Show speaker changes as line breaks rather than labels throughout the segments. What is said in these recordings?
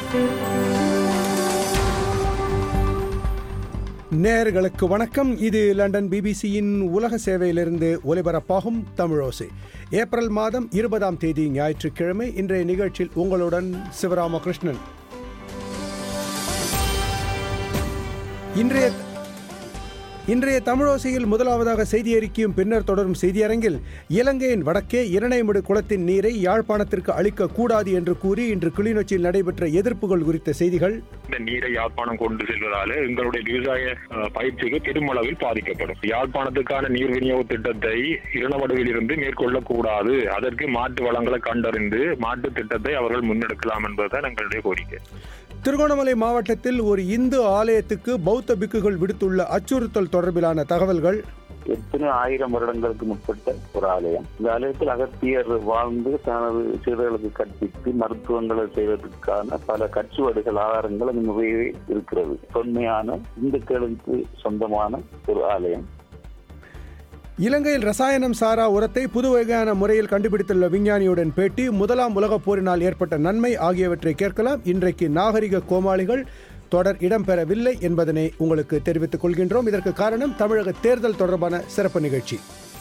நேயர்களுக்கு வணக்கம் இது லண்டன் பிபிசியின் உலக சேவையிலிருந்து ஒலிபரப்பாகும் தமிழோசை ஏப்ரல் மாதம் இருபதாம் தேதி ஞாயிற்றுக்கிழமை இன்றைய நிகழ்ச்சியில் உங்களுடன் சிவராமகிருஷ்ணன் இன்றைய இன்றைய தமிழோசையில் முதலாவதாக செய்தி அறிக்கையும் பின்னர் தொடரும் செய்தியரங்கில் இலங்கையின் வடக்கே இரணைமடு குளத்தின் நீரை யாழ்ப்பாணத்திற்கு அளிக்க கூடாது என்று கூறி இன்று கிளிநொச்சியில் நடைபெற்ற எதிர்ப்புகள் குறித்த செய்திகள்
இந்த நீரை யாழ்ப்பாணம் கொண்டு செல்வதால எங்களுடைய விவசாய அஹ், பயிற்சிக்கு பெருமளவில் பாதிக்கப்படும் யாழ்ப்பாணத்துக்கான நீர் விநியோக திட்டத்தை இரணமடுவில் இருந்து மேற்கொள்ளக்கூடாது அதற்கு மாற்று வளங்களை கண்டறிந்து மாற்று திட்டத்தை அவர்கள் முன்னெடுக்கலாம் என்பதுதான் எங்களுடைய கோரிக்கை
திருகோணமலை மாவட்டத்தில் ஒரு இந்து ஆலயத்துக்கு பௌத்த பிக்குகள் விடுத்துள்ள அச்சுறுத்தல் தொடர்பிலான தகவல்கள்
எத்தனை ஆயிரம் வருடங்களுக்கு முற்பட்ட ஒரு ஆலயம் இந்த ஆலயத்தில் அகத்தியர் வாழ்ந்து தனது சீடர்களுக்கு கற்பித்து மருத்துவங்களை செய்வதற்கான பல கச்சுவடுகள் ஆதாரங்கள் அங்கு நிறையவே இருக்கிறது தொன்மையான இந்துக்களுக்கு சொந்தமான ஒரு ஆலயம்
இலங்கையில் ரசாயனம் சாரா உரத்தை புது வகையான முறையில் கண்டுபிடித்துள்ள விஞ்ஞானியுடன் பேட்டி முதலாம் உலகப் போரினால் ஏற்பட்ட நன்மை ஆகியவற்றை கேட்கலாம் இன்றைக்கு நாகரிக கோமாளிகள் தொடர் இடம்பெறவில்லை என்பதனை உங்களுக்கு தெரிவித்துக் கொள்கின்றோம் இதற்கு காரணம் தமிழக தேர்தல் தொடர்பான சிறப்பு நிகழ்ச்சி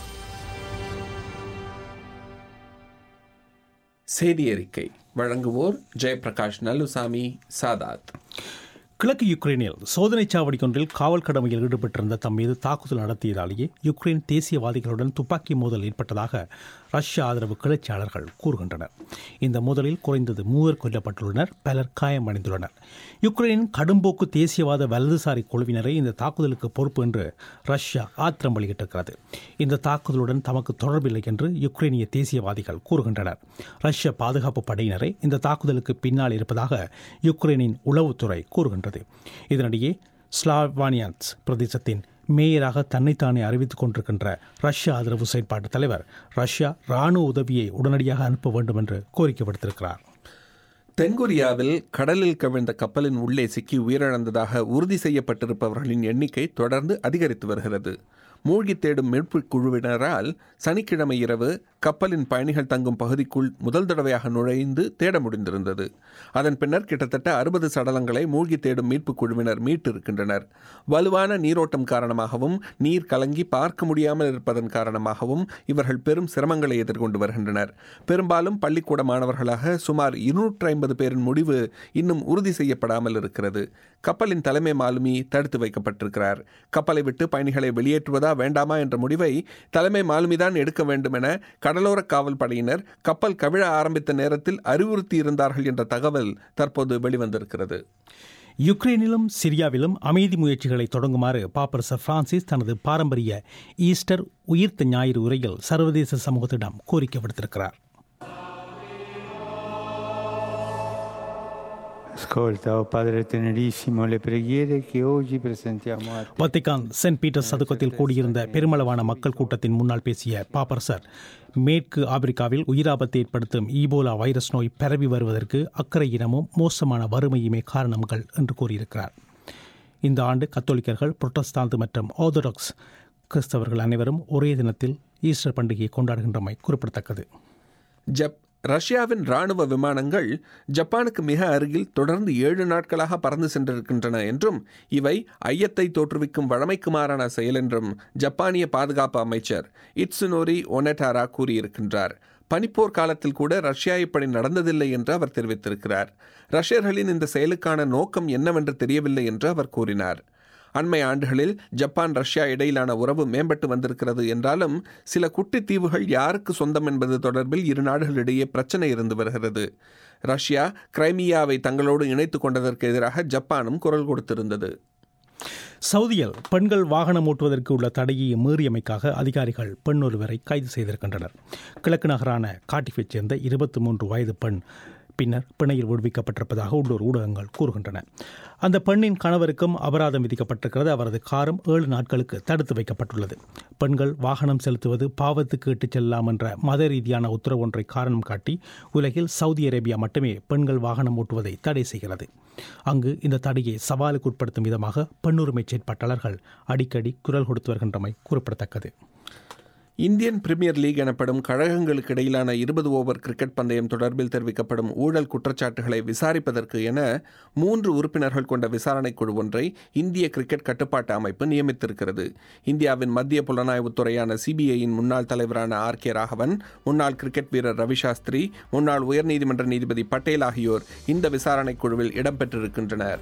செய்தி அறிக்கை வழங்குவோர் ஜெயபிரகாஷ் நல்லுசாமி சாதாத்
கிழக்கு யுக்ரைனில் சோதனைச் சாவடி ஒன்றில் காவல் கடமையில் ஈடுபட்டிருந்த தம் மீது தாக்குதல் நடத்தியதாலேயே யுக்ரைன் தேசியவாதிகளுடன் துப்பாக்கி மோதல் ஏற்பட்டதாக ரஷ்ய ஆதரவு கிளர்ச்சியாளர்கள் கூறுகின்றனர் இந்த மோதலில் குறைந்தது மூவர் கொல்லப்பட்டுள்ளனர் பலர் காயமடைந்துள்ளனர் யுக்ரைனின் கடும்போக்கு தேசியவாத வலதுசாரி குழுவினரை இந்த தாக்குதலுக்கு பொறுப்பு என்று ரஷ்யா ஆத்திரம் வெளியிட்டிருக்கிறது இந்த தாக்குதலுடன் தமக்கு தொடர்பில்லை என்று யுக்ரைனிய தேசியவாதிகள் கூறுகின்றனர் ரஷ்ய பாதுகாப்பு படையினரை இந்த தாக்குதலுக்கு பின்னால் இருப்பதாக யுக்ரைனின் உளவுத்துறை கூறுகின்றது இதனிடையே ஸ்லாவானியான்ஸ் பிரதேசத்தின் மேயராக தன்னைத்தானே அறிவித்துக் கொண்டிருக்கின்ற ரஷ்ய ஆதரவு செயற்பாட்டு தலைவர் ரஷ்யா ராணுவ உதவியை உடனடியாக அனுப்ப வேண்டும் என்று கோரிக்கை விடுத்திருக்கிறார்
தென்கொரியாவில் கடலில் கவிழ்ந்த கப்பலின் உள்ளே சிக்கி உயிரிழந்ததாக உறுதி செய்யப்பட்டிருப்பவர்களின் எண்ணிக்கை தொடர்ந்து அதிகரித்து வருகிறது மூழ்கி தேடும் மீட்புக் குழுவினரால் சனிக்கிழமை இரவு கப்பலின் பயணிகள் தங்கும் பகுதிக்குள் முதல் தடவையாக நுழைந்து தேட முடிந்திருந்தது அதன் பின்னர் கிட்டத்தட்ட அறுபது சடலங்களை மூழ்கி தேடும் மீட்புக் குழுவினர் மீட்டிருக்கின்றனர் வலுவான நீரோட்டம் காரணமாகவும் நீர் கலங்கி பார்க்க முடியாமல் இருப்பதன் காரணமாகவும் இவர்கள் பெரும் சிரமங்களை எதிர்கொண்டு வருகின்றனர் பெரும்பாலும் பள்ளிக்கூட மாணவர்களாக சுமார் இருநூற்றி ஐம்பது பேரின் முடிவு இன்னும் உறுதி செய்யப்படாமல் இருக்கிறது கப்பலின் தலைமை மாலுமி தடுத்து வைக்கப்பட்டிருக்கிறார் கப்பலை விட்டு பயணிகளை வெளியேற்றுவதா வேண்டாமா என்ற முடிவை தலைமை மாலுமிதான் எடுக்க வேண்டும் என கடலோர காவல் படையினர் கப்பல் கவிழ ஆரம்பித்த நேரத்தில் அறிவுறுத்தி இருந்தார்கள் என்ற தகவல் தற்போது வெளிவந்திருக்கிறது
யுக்ரைனிலும் சிரியாவிலும் அமைதி முயற்சிகளை தொடங்குமாறு பாப்பரசர் பிரான்சிஸ் தனது பாரம்பரிய ஈஸ்டர் உயிர்த்த ஞாயிறு உரையில் சர்வதேச சமூகத்திடம் கோரிக்கை விடுத்திருக்கிறார்
Ascolta, oh Padre Tenerissimo, le preghiere che oggi presentiamo a te.
Vatican Saint Peter சதுக்கத்தில் கூடியிருந்த பெருமளவான மக்கள் கூட்டத்தின் முன்னால் பேசிய பாப்பரசர் மேற்கு ஆப்பிரிக்காவில் உயிராபத்தை ஏற்படுத்தும் ஈபோலா வைரஸ் நோய் பரவி வருவதற்கு அக்கறை இனமும் மோசமான வறுமையுமே காரணங்கள் என்று கூறியிருக்கிறார் இந்த ஆண்டு கத்தோலிக்கர்கள் புரொட்டஸ்தாந்து மற்றும் ஆர்த்தடாக்ஸ் கிறிஸ்தவர்கள் அனைவரும் ஒரே தினத்தில் ஈஸ்டர் பண்டிகையை கொண்டாடுகின்றமை குறிப்பிடத்தக்கது
ஜப் ரஷ்யாவின் ராணுவ விமானங்கள் ஜப்பானுக்கு மிக அருகில் தொடர்ந்து ஏழு நாட்களாக பறந்து சென்றிருக்கின்றன என்றும் இவை ஐயத்தை தோற்றுவிக்கும் வழமைக்கு மாறான செயல் என்றும் ஜப்பானிய பாதுகாப்பு அமைச்சர் இட்சுனோரி ஒனெட்டாரா கூறியிருக்கின்றார் பனிப்போர் காலத்தில் கூட ரஷ்யா இப்படி நடந்ததில்லை என்று அவர் தெரிவித்திருக்கிறார் ரஷ்யர்களின் இந்த செயலுக்கான நோக்கம் என்னவென்று தெரியவில்லை என்று அவர் கூறினார் அண்மை ஆண்டுகளில் ஜப்பான் ரஷ்யா இடையிலான உறவு மேம்பட்டு வந்திருக்கிறது என்றாலும் சில குட்டி தீவுகள் யாருக்கு சொந்தம் என்பது தொடர்பில் இரு நாடுகளிடையே பிரச்சனை இருந்து வருகிறது ரஷ்யா கிரைமியாவை தங்களோடு இணைத்துக் கொண்டதற்கு எதிராக ஜப்பானும் குரல் கொடுத்திருந்தது
சவுதியில் பெண்கள் வாகனம் ஓட்டுவதற்கு உள்ள தடையை மீறியமைக்காக அதிகாரிகள் பெண் ஒருவரை கைது செய்திருக்கின்றனர் கிழக்கு நகரான காட்டிஃபைச் சேர்ந்த இருபத்தி மூன்று வயது பெண் பின்னர் பிணையில் விடுவிக்கப்பட்டிருப்பதாக உள்ளூர் ஊடகங்கள் கூறுகின்றன அந்த பெண்ணின் கணவருக்கும் அபராதம் விதிக்கப்பட்டிருக்கிறது அவரது காரும் ஏழு நாட்களுக்கு தடுத்து வைக்கப்பட்டுள்ளது பெண்கள் வாகனம் செலுத்துவது பாவத்துக்கு இட்டுச் செல்லலாம் என்ற மத ரீதியான உத்தரவு ஒன்றை காரணம் காட்டி உலகில் சவுதி அரேபியா மட்டுமே பெண்கள் வாகனம் ஓட்டுவதை தடை செய்கிறது அங்கு இந்த தடையை சவாலுக்கு உட்படுத்தும் விதமாக பெண்ணுரிமை செயற்பாட்டாளர்கள் அடிக்கடி குரல் கொடுத்து வருகின்றமை குறிப்பிடத்தக்கது
இந்தியன் பிரீமியர் லீக் எனப்படும் கழகங்களுக்கு இடையிலான இருபது ஓவர் கிரிக்கெட் பந்தயம் தொடர்பில் தெரிவிக்கப்படும் ஊழல் குற்றச்சாட்டுகளை விசாரிப்பதற்கு என மூன்று உறுப்பினர்கள் கொண்ட விசாரணை குழு ஒன்றை இந்திய கிரிக்கெட் கட்டுப்பாட்டு அமைப்பு நியமித்திருக்கிறது இந்தியாவின் மத்திய புலனாய்வுத்துறையான சிபிஐயின் முன்னாள் தலைவரான ஆர் கே ராகவன் முன்னாள் கிரிக்கெட் வீரர் ரவி சாஸ்திரி முன்னாள் உயர்நீதிமன்ற நீதிபதி பட்டேல் ஆகியோர் இந்த விசாரணை குழுவில் இடம்பெற்றிருக்கின்றனர்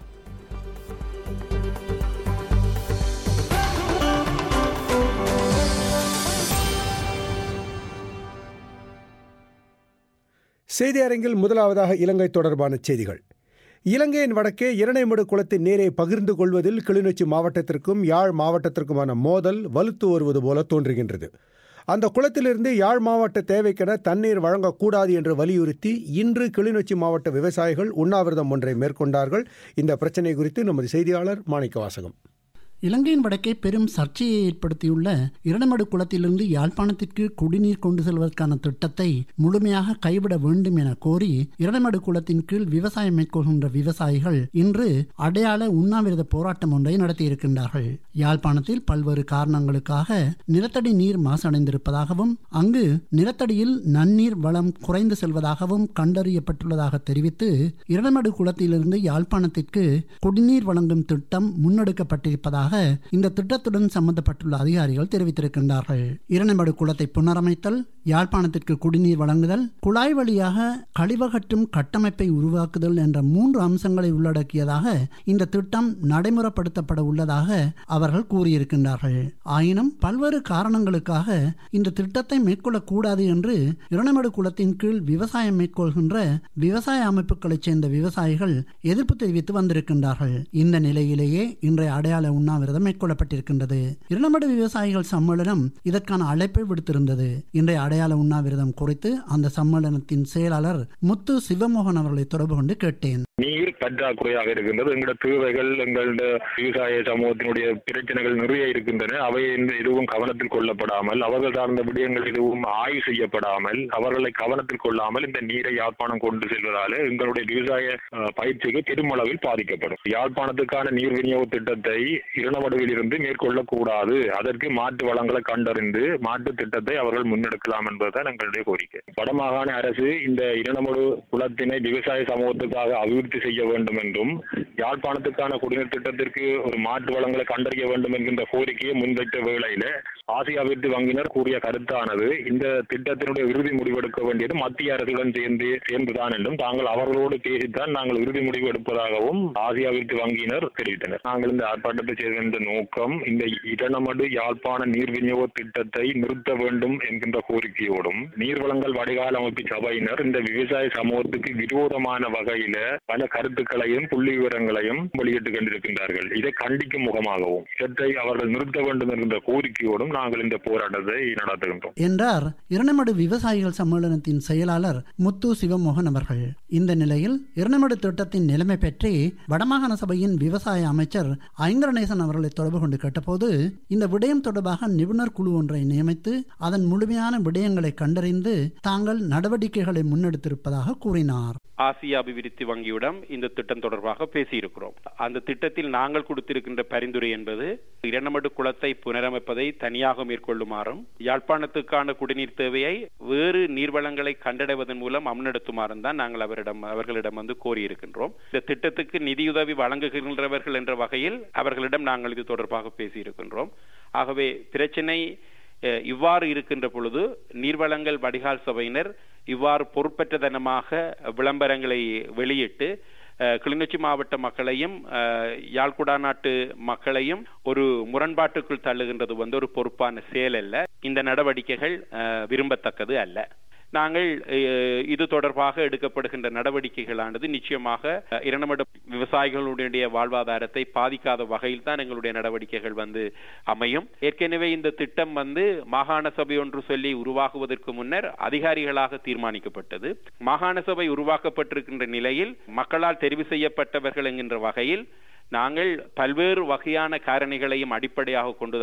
செய்தி அரங்கில் முதலாவதாக இலங்கை தொடர்பான செய்திகள் இலங்கையின் வடக்கே இரணைமடு குளத்தின் நீரை பகிர்ந்து கொள்வதில் கிளிநொச்சி மாவட்டத்திற்கும் யாழ் மாவட்டத்திற்குமான மோதல் வலுத்து வருவது போல தோன்றுகின்றது அந்த குளத்திலிருந்து யாழ் மாவட்ட தேவைக்கென தண்ணீர் வழங்கக்கூடாது என்று வலியுறுத்தி இன்று கிளிநொச்சி மாவட்ட விவசாயிகள் உண்ணாவிரதம் ஒன்றை மேற்கொண்டார்கள் இந்த பிரச்சினை குறித்து நமது செய்தியாளர் மாணிக்க வாசகம்
இலங்கையின் வடக்கே பெரும் சர்ச்சையை ஏற்படுத்தியுள்ள இரண்டமடு குளத்திலிருந்து யாழ்ப்பாணத்திற்கு குடிநீர் கொண்டு செல்வதற்கான திட்டத்தை முழுமையாக கைவிட வேண்டும் என கோரி இரண்டமடு குளத்தின் கீழ் விவசாயம் மேற்கொள்கின்ற விவசாயிகள் இன்று அடையாள உண்ணாவிரத போராட்டம் ஒன்றை நடத்தியிருக்கின்றார்கள் யாழ்ப்பாணத்தில் பல்வேறு காரணங்களுக்காக நிலத்தடி நீர் மாசடைந்திருப்பதாகவும் அங்கு நிலத்தடியில் நன்னீர் வளம் குறைந்து செல்வதாகவும் கண்டறியப்பட்டுள்ளதாக தெரிவித்து இரண்டமடு குளத்திலிருந்து யாழ்ப்பாணத்திற்கு குடிநீர் வழங்கும் திட்டம் முன்னெடுக்கப்பட்டிருப்பதாக உள்ளதாக இந்த திட்டத்துடன் சம்பந்தப்பட்டுள்ள அதிகாரிகள் தெரிவித்திருக்கின்றார்கள் இரணைமடு குளத்தை புனரமைத்தல் யாழ்ப்பாணத்திற்கு குடிநீர் வழங்குதல் குழாய் வழியாக கழிவகற்றும் கட்டமைப்பை உருவாக்குதல் என்ற மூன்று அம்சங்களை உள்ளடக்கியதாக இந்த திட்டம் நடைமுறைப்படுத்தப்பட உள்ளதாக அவர்கள் கூறியிருக்கின்றார்கள் ஆயினும் பல்வேறு காரணங்களுக்காக இந்த திட்டத்தை மேற்கொள்ளக்கூடாது என்று இரணைமடு குளத்தின் கீழ் விவசாயம் மேற்கொள்கின்ற விவசாய அமைப்புகளைச் சேர்ந்த விவசாயிகள் எதிர்ப்பு தெரிவித்து வந்திருக்கின்றார்கள் இந்த நிலையிலேயே இன்றைய அடையாள உண்ணாவிரதம் மேற்கொள்ளப்பட்டிருக்கின்றது இரண்டமடு விவசாயிகள் சம்மேளனம் இதற்கான அழைப்பை விடுத்திருந்தது இன்றைய அடையாள உண்ணாவிரதம் குறித்து அந்த சம்மேளனத்தின் செயலாளர் முத்து சிவமோகன் அவர்களை தொடர்பு கொண்டு கேட்டேன்
நீர் பற்றாக்குறையாக இருக்கின்றது எங்களோட தேவைகள் எங்களோட விவசாய சமூகத்தினுடைய பிரச்சனைகள் நிறைய இருக்கின்றன அவை எதுவும் கவனத்தில் கொள்ளப்படாமல் அவர்கள் சார்ந்த விடயங்கள் எதுவும் ஆய்வு செய்யப்படாமல் அவர்களை கவனத்தில் கொள்ளாமல் இந்த நீரை யாழ்ப்பாணம் கொண்டு செல்வதால எங்களுடைய விவசாய பயிற்சிக்கு பெருமளவில் பாதிக்கப்படும் யாழ்ப்பாணத்துக்கான நீர் விநியோக திட்டத்தை இரணமடுவில் இருந்து மேற்கொள்ளக்கூடாது அதற்கு மாற்று வளங்களை கண்டறிந்து மாற்று திட்டத்தை அவர்கள் முன்னெடுக்கலாம் என்பதுதான் எங்களுடைய கோரிக்கை வடமாகாண அரசு இந்த இரணமடு குளத்தினை விவசாய சமூகத்துக்காக அபிவிருத்தி செய்ய வேண்டும் என்றும் யாழ்ப்பாணத்துக்கான குடிநீர் திட்டத்திற்கு ஒரு மாற்று வளங்களை கண்டறிய வேண்டும் என்கின்ற கோரிக்கையை முன்வைத்த வேளையில ஆசிய அபிவிருத்தி வங்கியினர் கூறிய கருத்தானது இந்த திட்டத்தினுடைய இறுதி முடிவெடுக்க வேண்டியது மத்திய அரசுடன் சேர்ந்து சேர்ந்துதான் என்றும் தாங்கள் அவர்களோடு பேசித்தான் நாங்கள் இறுதி முடிவு எடுப்பதாகவும் ஆசிய அபிவிருத்தி வங்கியினர் தெரிவித்தனர் நாங்கள் இந்த ஆர்ப்பாட்டத்தை செய்த நோக்கம் இந்த இரணமடு யாழ்ப்பாண நீர் விநியோக திட்டத்தை நிறுத்த வேண்டும் என்கின்ற கோரிக்கையோடும் நீர்வளங்கள் வடிகால் அமைப்பு சபையினர் இந்த விவசாய சமூகத்துக்கு விரோதமான வகையில பல கருத்துக்களையும் புள்ளி விவரங்களையும் வெளியிட்டுக் கொண்டிருக்கின்றார்கள் இதை கண்டிக்கும் முகமாகவும் இதை அவர்கள் நிறுத்த வேண்டும் என்கின்ற கோரிக்கையோடும் நாங்கள் இந்த போராட்டத்தை நடத்துகின்றோம்
என்றார் இரணைமடு விவசாயிகள் சம்மேளனத்தின் செயலாளர் முத்து சிவமோகன் அவர்கள் இந்த நிலையில் இரணைமடு திட்டத்தின் நிலைமை பற்றி வடமாகாண சபையின் விவசாய அமைச்சர் ஐங்கரநேசன் அவர்களை தொடர்பு கொண்டு கேட்டபோது இந்த விடயம் தொடர்பாக நிபுணர் குழு ஒன்றை நியமித்து அதன் முழுமையான விடயங்களை கண்டறிந்து தாங்கள் நடவடிக்கைகளை முன்னெடுத்திருப்பதாக கூறினார்
ஆசிய அபிவிருத்தி வங்கியுடன் இந்த திட்டம் தொடர்பாக பேசியிருக்கிறோம் அந்த திட்டத்தில் நாங்கள் கொடுத்திருக்கின்ற பரிந்துரை என்பது இரண்டமடு குளத்தை புனரமைப்பதை தனியாக மேற்கொள்ளுமாறும் யாழ்ப்பாணத்துக்கான குடிநீர் தேவையை வேறு நீர்வளங்களை கண்டடைவதன் மூலம் அமுன்னெடுத்துமாறும் தான் நாங்கள் அவரிடம் அவர்களிடம் வந்து கோரியிருக்கின்றோம் இந்த திட்டத்துக்கு நிதியுதவி வழங்குகின்றவர்கள் என்ற வகையில் அவர்களிடம் நாங்கள் இது தொடர்பாக பேசியிருக்கின்றோம் ஆகவே பிரச்சனை இவ்வாறு இருக்கின்ற பொழுது நீர்வளங்கள் வடிகால் சபையினர் இவ்வாறு பொறுப்பற்றதனமாக விளம்பரங்களை வெளியிட்டு கிளிநொச்சி மாவட்ட மக்களையும் யாழ்குடா நாட்டு மக்களையும் ஒரு முரண்பாட்டுக்குள் தள்ளுகின்றது வந்து ஒரு பொறுப்பான செயல் அல்ல இந்த நடவடிக்கைகள் விரும்பத்தக்கது அல்ல நாங்கள் இது தொடர்பாக எடுக்கப்படுகின்ற நடவடிக்கைகளானது நிச்சயமாக இரண்டமட விவசாயிகளுடைய வாழ்வாதாரத்தை பாதிக்காத வகையில் தான் எங்களுடைய நடவடிக்கைகள் வந்து அமையும் ஏற்கனவே இந்த திட்டம் வந்து மாகாண சபை ஒன்று சொல்லி உருவாகுவதற்கு முன்னர் அதிகாரிகளாக தீர்மானிக்கப்பட்டது மாகாண சபை உருவாக்கப்பட்டிருக்கின்ற நிலையில் மக்களால் தெரிவு செய்யப்பட்டவர்கள் என்கின்ற வகையில் நாங்கள் பல்வேறு வகையான காரணிகளையும் அடிப்படையாக கொண்டுதான்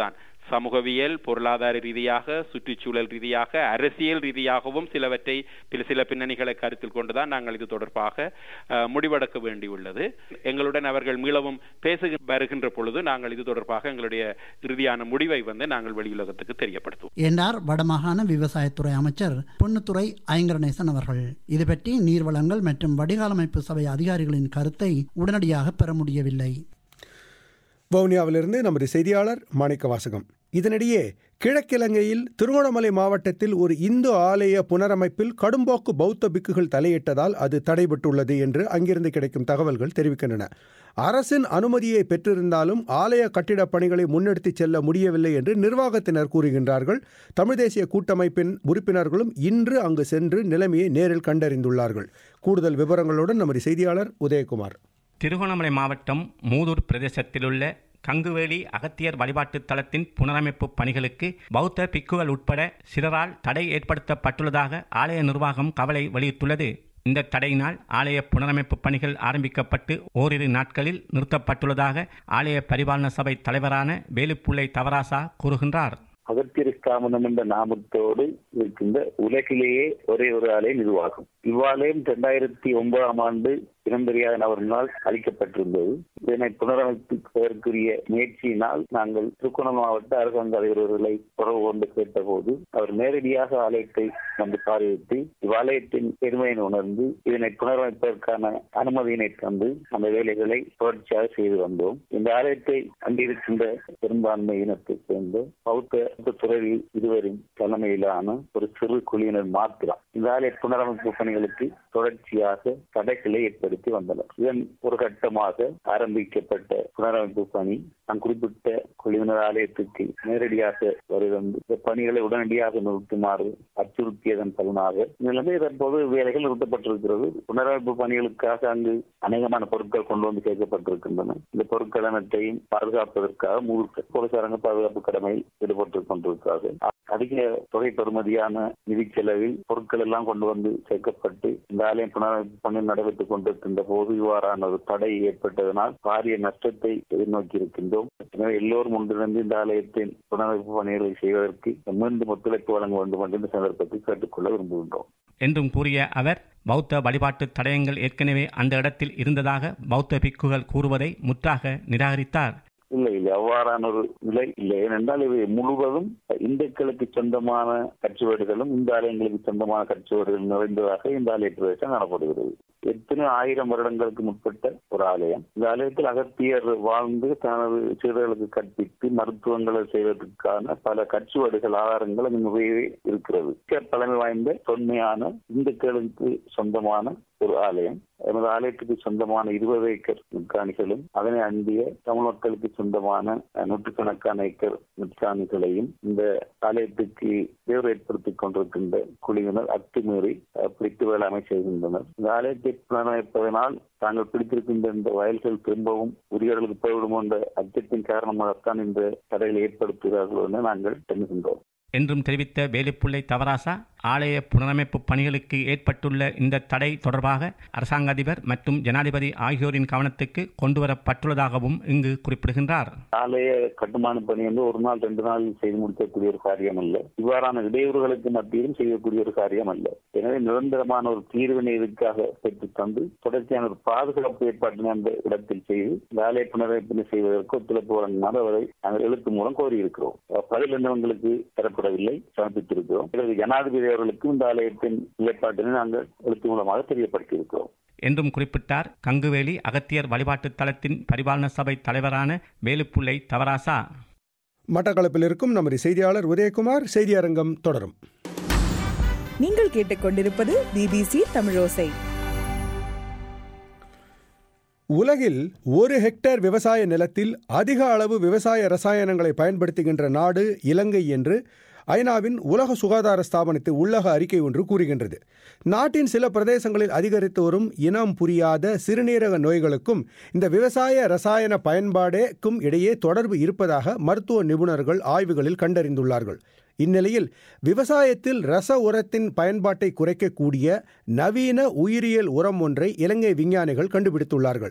சமூகவியல் பொருளாதார ரீதியாக சுற்றுச்சூழல் ரீதியாக அரசியல் ரீதியாகவும் சிலவற்றை சில பின்னணிகளை கருத்தில் கொண்டுதான் நாங்கள் இது தொடர்பாக அஹ், முடிவெடுக்க வேண்டியுள்ளது எங்களுடன் அவர்கள் மீளவும் பேச வருகின்ற பொழுது நாங்கள் இது தொடர்பாக எங்களுடைய இறுதியான முடிவை வந்து நாங்கள் வெளியுலகத்துக்கு தெரியப்படுத்துவோம்
என்றார் வடமாகாண விவசாயத்துறை அமைச்சர் பொன்னுத்துறை ஐங்கரநேசன் அவர்கள் இது பற்றி நீர்வளங்கள் மற்றும் வடிகாலமைப்பு சபை அதிகாரிகளின் கருத்தை உடனடியாக பெற முடியவில்லை
வவுனியாவிலிருந்து நமது செய்தியாளர் மாணிக்க வாசகம் இதனிடையே கிழக்கிழங்கையில் திருகோணமலை மாவட்டத்தில் ஒரு இந்து ஆலய புனரமைப்பில் கடும்போக்கு பௌத்த பிக்குகள் தலையிட்டதால் அது தடைபட்டுள்ளது என்று அங்கிருந்து கிடைக்கும் தகவல்கள் தெரிவிக்கின்றன அரசின் அனுமதியை பெற்றிருந்தாலும் ஆலய கட்டிடப் பணிகளை முன்னெடுத்துச் செல்ல முடியவில்லை என்று நிர்வாகத்தினர் கூறுகின்றார்கள் தமிழ் தேசிய கூட்டமைப்பின் உறுப்பினர்களும் இன்று அங்கு சென்று நிலைமையை நேரில் கண்டறிந்துள்ளார்கள் கூடுதல் விவரங்களுடன் நமது செய்தியாளர் உதயகுமார்
திருகோணமலை மாவட்டம் மூதூர் பிரதேசத்திலுள்ள கங்குவேலி அகத்தியர் வழிபாட்டுத் தலத்தின் புனரமைப்பு பணிகளுக்கு பௌத்த பிக்குகள் உட்பட சிலரால் தடை ஏற்படுத்தப்பட்டுள்ளதாக ஆலய நிர்வாகம் கவலை வெளியிட்டுள்ளது இந்த தடையினால் ஆலய புனரமைப்பு பணிகள் ஆரம்பிக்கப்பட்டு ஓரிரு நாட்களில் நிறுத்தப்பட்டுள்ளதாக ஆலய பரிபாலன சபை தலைவரான வேலுப்புள்ளை தவராசா கூறுகின்றார்
அகத்தியஸ்தாமனம் என்ற நாமத்தோடு இருக்கின்ற உலகிலேயே ஒரே ஒரு ஆலயம் இதுவாகும் இவ்வாலயம் இரண்டாயிரத்தி ஒன்பதாம் ஆண்டு இனம்பெரியாதன் அவர்களால் அளிக்கப்பட்டிருந்தது இதனை புனரமைப்பதற்குரிய முயற்சியினால் நாங்கள் திருக்கோணம் மாவட்ட அரசாங்க அதிகாரிகளை தொடர்பு கொண்டு கேட்டபோது அவர் நேரடியாக ஆலயத்தை வந்து பார்வையிட்டு இவ்வாலயத்தின் பெருமையை உணர்ந்து இதனை புனரமைப்பதற்கான அனுமதியினை தந்து அந்த வேலைகளை தொடர்ச்சியாக செய்து வந்தோம் இந்த ஆலயத்தை அங்கிருக்கின்ற பெரும்பான்மை இனத்தைச் சேர்ந்த பௌத்த துறவி இருவரின் தலைமையிலான ஒரு சிறு குழுவினர் மாத்திரம் இந்த ஆலய புனரமைப்பு பணிகளுக்கு தொடர்ச்சியாக தடைகளை ஏற்படுத்தி வந்தனர் இதன் ஒரு கட்டமாக ஆரம்பிக்கப்பட்ட புனரமைப்பு பணி நான் குறிப்பிட்ட குழுவினர் ஆலயத்துக்கு நேரடியாக வருவந்து இந்த பணிகளை உடனடியாக நிறுத்துமாறு அச்சுறுத்தியதன் பலனாக நிலைமை தற்போது வேலைகள் நிறுத்தப்பட்டிருக்கிறது புனரமைப்பு பணிகளுக்காக அங்கு அநேகமான பொருட்கள் கொண்டு வந்து சேர்க்கப்பட்டிருக்கின்றன இந்த பொருட்கள் அனைத்தையும் பாதுகாப்பதற்காக முழுக்க போலீசாரங்க பாதுகாப்பு கடமையில் ஈடுபட்டுக் கொண்டிருக்கிறார்கள் அதிக தொகை பெறுமதியான நிதி செலவில் பொருட்கள் எல்லாம் கொண்டு வந்து சேர்க்கப்பட்டு இந்த ஆலயம் புனரமைப்பு பணி நடைபெற்றுக் கொண்டிருக்கின்ற போது இவ்வாறான ஒரு தடை ஏற்பட்டதனால் பாரிய நஷ்டத்தை எதிர்நோக்கி இருக்கின்றோம் எனவே எல்லோரும் ஒன்றிணைந்து இந்த ஆலயத்தின் புனரமைப்பு பணிகளை செய்வதற்கு மீண்டும் ஒத்துழைப்பு வழங்க வேண்டும் என்று இந்த சந்தர்ப்பத்தில் கேட்டுக்கொள்ள விரும்புகின்றோம்
என்றும் கூறிய அவர் பௌத்த வழிபாட்டு தடயங்கள் ஏற்கனவே அந்த இடத்தில் இருந்ததாக பௌத்த பிக்குகள் கூறுவதை முற்றாக நிராகரித்தார்
இல்லை இல்லை அவ்வாறான ஒரு நிலை இல்லை ஏனென்றால் இவை முழுவதும் இந்துக்களுக்கு சொந்தமான கட்சிவேடுகளும் இந்த ஆலயங்களுக்கு சொந்தமான கட்சிவேடுகள் நிறைந்ததாக இந்த ஆலய பிரதேசம் காணப்படுகிறது எத்தனை ஆயிரம் வருடங்களுக்கு முற்பட்ட ஒரு ஆலயம் இந்த ஆலயத்தில் அகத்தியர் வாழ்ந்து தனது சீடர்களுக்கு கற்பித்து மருத்துவங்களை செய்வதற்கான பல கட்சிவேடுகள் ஆதாரங்கள் அங்கு நிறையவே இருக்கிறது மிக பழமை வாய்ந்த தொன்மையான இந்துக்களுக்கு சொந்தமான ஒரு ஆலயம் எமது ஆலயத்துக்கு சொந்தமான இருபது ஏக்கர் முற்காணிகளும் அதனை அண்டிய தமிழ் மக்களுக்கு சொந்தமான நூற்றுக்கணக்கான ஏக்கர் முற்காணிகளையும் இந்த ஆலயத்துக்கு தேர்வு ஏற்படுத்திக் கொண்டிருக்கின்ற குழுவினர் அத்துமீறி பிடித்து வேளாண்மை செய்கின்றனர் இந்த ஆலயத்தை புனரமைப்பதனால் தாங்கள் பிடித்திருக்கின்ற இந்த வயல்கள் திரும்பவும் உரியவர்களுக்கு போய்விடும் என்ற அச்சத்தின் காரணமாகத்தான் இந்த தடைகளை ஏற்படுத்துகிறார்கள் என நாங்கள் எண்ணுகின்றோம்
என்றும் தெரிவித்த வேலுப்புள்ளை தவராசா ஆலய புனரமைப்பு பணிகளுக்கு ஏற்பட்டுள்ள இந்த தடை தொடர்பாக அரசாங்க அதிபர் மற்றும் ஜனாதிபதி ஆகியோரின் கவனத்துக்கு கொண்டுவரப்பட்டுள்ளதாகவும் இங்கு குறிப்பிடுகின்றார்
ஆலய கட்டுமான பணி வந்து ஒரு நாள் ரெண்டு நாள் செய்து முடிக்கக்கூடிய ஒரு காரியம் அல்ல இவ்வாறான இடையூறுகளுக்கு மத்தியிலும் செய்யக்கூடிய ஒரு காரியம் அல்ல எனவே நிரந்தரமான ஒரு தீர்வினை இதுக்காக பெற்று தந்து தொடர்ச்சியான ஒரு பாதுகாப்பு ஏற்பாட்டினை அந்த இடத்தில் செய்து இந்த ஆலய புனரமைப்பினை செய்வதற்கு ஒத்துழைப்பு வழங்குமாறு அவரை நாங்கள் எழுத்து மூலம் கோரியிருக்கிறோம் பதில் எண்ணவங்களுக்கு தரப்படவில்லை சமர்ப்பித்திருக்கிறோம் பிறகு ஜனாதிபதி அவர்களுக்கும் இந்த ஆலயத்தின் நிலைப்பாட்டினை நாங்கள் எழுத்து மூலமாக தெரியப்படுத்தியிருக்கிறோம்
என்றும் குறிப்பிட்டார் கங்குவேலி அகத்தியர் வழிபாட்டுத் தலத்தின் பரிபாலன சபை தலைவரான வேலுப்புள்ளை தவராசா
மட்டக்களப்பில் இருக்கும் நமது செய்தியாளர் உதயகுமார் செய்தி அரங்கம் தொடரும்
நீங்கள் கேட்டுக்கொண்டிருப்பது பிபிசி தமிழோசை
உலகில் ஒரு ஹெக்டேர் விவசாய நிலத்தில் அதிக அளவு விவசாய ரசாயனங்களை பயன்படுத்துகின்ற நாடு இலங்கை என்று ஐநாவின் உலக சுகாதார ஸ்தாபனத்தின் உள்ளக அறிக்கை ஒன்று கூறுகின்றது நாட்டின் சில பிரதேசங்களில் அதிகரித்து வரும் இனம் புரியாத சிறுநீரக நோய்களுக்கும் இந்த விவசாய ரசாயன பயன்பாடுக்கும் இடையே தொடர்பு இருப்பதாக மருத்துவ நிபுணர்கள் ஆய்வுகளில் கண்டறிந்துள்ளார்கள் இந்நிலையில் விவசாயத்தில் ரச உரத்தின் பயன்பாட்டை குறைக்கக்கூடிய நவீன உயிரியல் உரம் ஒன்றை இலங்கை விஞ்ஞானிகள் கண்டுபிடித்துள்ளார்கள்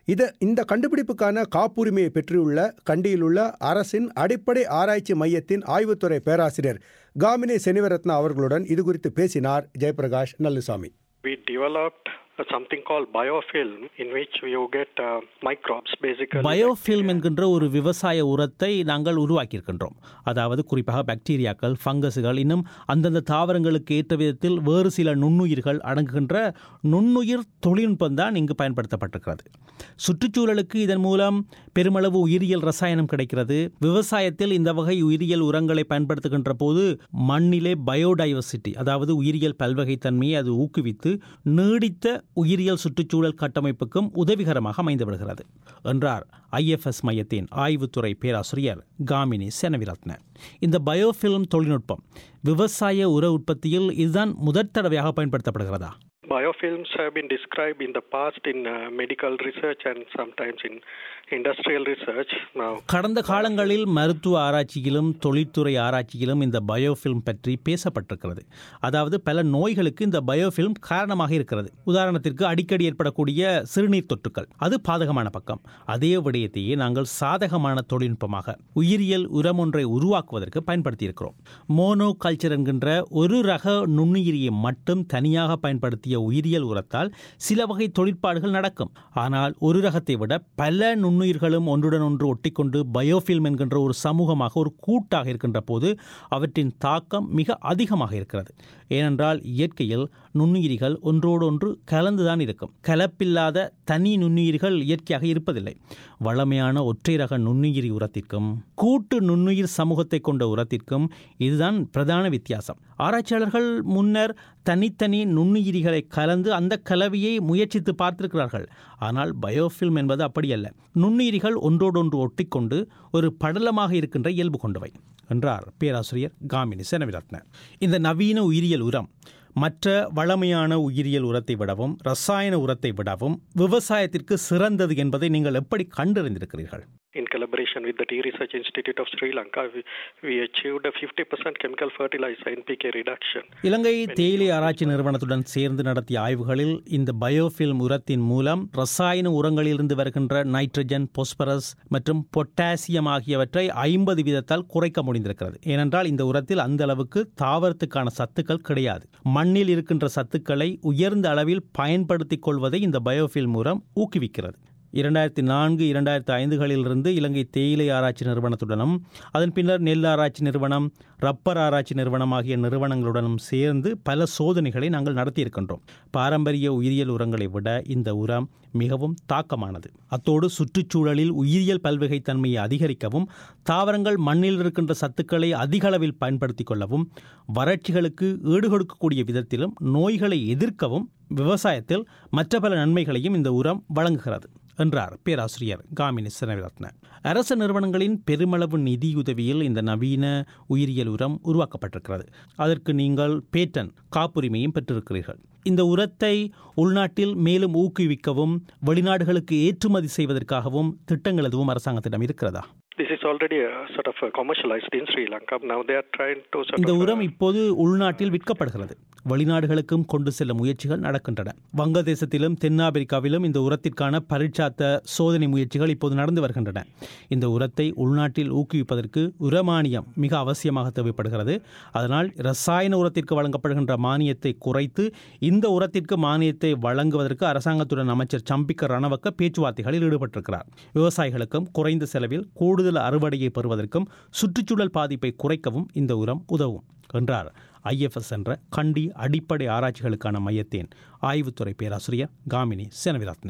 இத இந்த கண்டுபிடிப்புக்கான காப்புரிமையை பெற்றுள்ள கண்டியிலுள்ள அரசின் அடிப்படை ஆராய்ச்சி மையத்தின் ஆய்வுத்துறை பேராசிரியர் காமினி செனிவரத்னா அவர்களுடன் இது குறித்து பேசினார் Jayaprakash Nallusamy
We developed uh, something called biofilm in which you get uh, microbes basically.
Biofilm என்கின்ற ஒரு விவசாய உரத்தை நாங்கள் உருவாக்கியிருக்கின்றோம் அதாவது குறிப்பாக பாக்டீரியாக்கள் ஃபங்கஸுகள் இன்னும் அந்தந்த தாவரங்களுக்கு ஏற்ற விதத்தில் வேறு சில நுண்ணுயிர்கள் அடங்குகின்ற நுண்ணுயிர் தொழில்நுட்பம் தான் இங்கு பயன்படுத்தப்பட்டிருக்கிறது சுற்றுச்சூழலுக்கு இதன் மூலம் பெருமளவு உயிரியல் ரசாயனம் கிடைக்கிறது விவசாயத்தில் இந்த வகை உயிரியல் உரங்களை பயன்படுத்துகின்ற போது மண்ணிலே பயோடைவர்சிட்டி அதாவது உயிரியல் பல்வகைத்தன்மையை அது ஊக்குவித்து நீடித்த உயிரியல் சுற்றுச்சூழல் கட்டமைப்புக்கும் உதவிகரமாக அமைந்து விடுகிறது என்றார் ஐஎஃப்எஸ் மையத்தின் ஆய்வுத்துறை பேராசிரியர் காமினி செனவிரத்ன இந்த பயோஃபில்ம் தொழில்நுட்பம் விவசாய உர உற்பத்தியில் இதுதான் முதற் தடவையாக பயன்படுத்தப்படுகிறதா
Biofilms have been described in the past in uh, medical research and sometimes in industrial research. Now,
கடந்த காலங்களில் மருத்துவ ஆராய்ச்சியிலும் தொழில்துறை ஆராய்ச்சியிலும் இந்த பயோஃபில்ம் பற்றி பேசப்பட்டிருக்கிறது அதாவது பல நோய்களுக்கு இந்த பயோஃபில்ம் காரணமாக இருக்கிறது உதாரணத்திற்கு அடிக்கடி ஏற்படக்கூடிய சிறுநீர் தொற்றுக்கள் அது பாதகமான பக்கம் அதே விடயத்தையே நாங்கள் சாதகமான தொழில்நுட்பமாக உயிரியல் உரம் ஒன்றை உருவாக்குவதற்கு பயன்படுத்தியிருக்கிறோம் மோனோ கல்ச்சர் என்கின்ற ஒரு ரக நுண்ணுயிரியை மட்டும் தனியாக பயன்படுத்திய உயிரியல் உரத்தால் சில வகை தொழிற்பாடுகள் நடக்கும் ஆனால் ஒரு ரகத்தை விட பல நுண்ணுயிர்களும் ஒன்றுடன் ஒன்று ஒட்டிக்கொண்டு பயோஃபில்ம் என்கின்ற ஒரு சமூகமாக ஒரு கூட்டாக இருக்கின்ற போது அவற்றின் தாக்கம் மிக அதிகமாக இருக்கிறது ஏனென்றால் இயற்கையில் நுண்ணுயிரிகள் ஒன்றோடொன்று கலந்துதான் இருக்கும் கலப்பில்லாத தனி நுண்ணுயிர்கள் இயற்கையாக இருப்பதில்லை வளமையான ஒற்றை ரக நுண்ணுயிரி உரத்திற்கும் கூட்டு நுண்ணுயிர் சமூகத்தை கொண்ட உரத்திற்கும் இதுதான் பிரதான வித்தியாசம் ஆராய்ச்சியாளர்கள் முன்னர் தனித்தனி நுண்ணுயிரிகளை கலந்து அந்த கலவையை முயற்சித்து பார்த்திருக்கிறார்கள் ஆனால் பயோஃபில்ம் என்பது அப்படியல்ல நுண்ணுயிரிகள் ஒன்றோடொன்று ஒட்டிக்கொண்டு ஒரு படலமாக இருக்கின்ற இயல்பு கொண்டவை என்றார் பேராசிரியர் காமினி செனவிரத்ன இந்த நவீன உயிரியல் உரம் மற்ற வளமையான உயிரியல் உரத்தை விடவும் ரசாயன உரத்தை விடவும் விவசாயத்திற்கு சிறந்தது என்பதை நீங்கள் எப்படி கண்டறிந்திருக்கிறீர்கள்
in collaboration with the Tea Research Institute of Sri Lanka, we, we achieved a 50% chemical fertilizer NPK reduction.
இலங்கை தேயிலை ஆராய்ச்சி நிறுவனத்துடன் சேர்ந்து நடத்திய ஆய்வுகளில் இந்த பயோஃபில்ம் உரத்தின் மூலம் ரசாயன உரங்களிலிருந்து வருகின்ற நைட்ரஜன் பொஸ்பரஸ் மற்றும் பொட்டாசியம் ஆகியவற்றை ஐம்பது வீதத்தால் குறைக்க முடிந்திருக்கிறது ஏனென்றால் இந்த உரத்தில் அந்த அளவுக்கு தாவரத்துக்கான சத்துக்கள் கிடையாது மண்ணில் இருக்கின்ற சத்துக்களை உயர்ந்த அளவில் பயன்படுத்திக் கொள்வதை இந்த பயோஃபில்ம் உரம் ஊக்குவிக்கிறது இரண்டாயிரத்தி நான்கு இரண்டாயிரத்தி ஐந்துகளிலிருந்து இலங்கை தேயிலை ஆராய்ச்சி நிறுவனத்துடனும் அதன் பின்னர் நெல் ஆராய்ச்சி நிறுவனம் ரப்பர் ஆராய்ச்சி நிறுவனம் ஆகிய நிறுவனங்களுடனும் சேர்ந்து பல சோதனைகளை நாங்கள் நடத்தியிருக்கின்றோம் பாரம்பரிய உயிரியல் உரங்களை விட இந்த உரம் மிகவும் தாக்கமானது அத்தோடு சுற்றுச்சூழலில் உயிரியல் பல்வகைத்தன்மையை அதிகரிக்கவும் தாவரங்கள் மண்ணில் இருக்கின்ற சத்துக்களை அதிக அளவில் பயன்படுத்திக் கொள்ளவும் வறட்சிகளுக்கு ஈடுகொடுக்கக்கூடிய விதத்திலும் நோய்களை எதிர்க்கவும் விவசாயத்தில் மற்ற பல நன்மைகளையும் இந்த உரம் வழங்குகிறது என்றார் பேராசிரியர் காமினி செனவிரத்ன அரசு நிறுவனங்களின் பெருமளவு நிதியுதவியில் இந்த நவீன உயிரியல் உரம் உருவாக்கப்பட்டிருக்கிறது அதற்கு நீங்கள் பேட்டன் காப்புரிமையும் பெற்றிருக்கிறீர்கள் இந்த உரத்தை உள்நாட்டில் மேலும் ஊக்குவிக்கவும் வெளிநாடுகளுக்கு ஏற்றுமதி செய்வதற்காகவும் திட்டங்கள் எதுவும் அரசாங்கத்திடம் இருக்கிறதா
This is already a sort of a commercialized in Sri Lanka. Now they are trying to sort
இந்த
of
உரம் இப்போது உள்நாட்டில் விற்கப்படுகிறது வெளிநாடுகளுக்கும் கொண்டு செல்ல முயற்சிகள் நடக்கின்றன வங்கதேசத்திலும் தென்னாப்பிரிக்காவிலும் இந்த உரத்திற்கான பரீட்சாத்த சோதனை முயற்சிகள் இப்போது நடந்து வருகின்றன இந்த உரத்தை உள்நாட்டில் ஊக்குவிப்பதற்கு உரமானியம் மிக அவசியமாக தேவைப்படுகிறது அதனால் ரசாயன உரத்திற்கு வழங்கப்படுகின்ற மானியத்தை குறைத்து இந்த உரத்திற்கு மானியத்தை வழங்குவதற்கு அரசாங்கத்துடன் அமைச்சர் சம்பிக்க ரணவக்க பேச்சுவார்த்தைகளில் ஈடுபட்டிருக்கிறார் விவசாயிகளுக்கும் குறைந்த செலவில் கூடுதல் அறுவடையை பெறுவதற்கும் சுற்றுச்சூழல் பாதிப்பை குறைக்கவும் இந்த உரம் உதவும் என்றார் ஐஎஃப்எஸ் என்ற கண்டி அடிப்படை ஆராய்ச்சிகளுக்கான மையத்தின் ஆய்வுத்துறை பேராசிரியர் காமினி செனவிரத்ன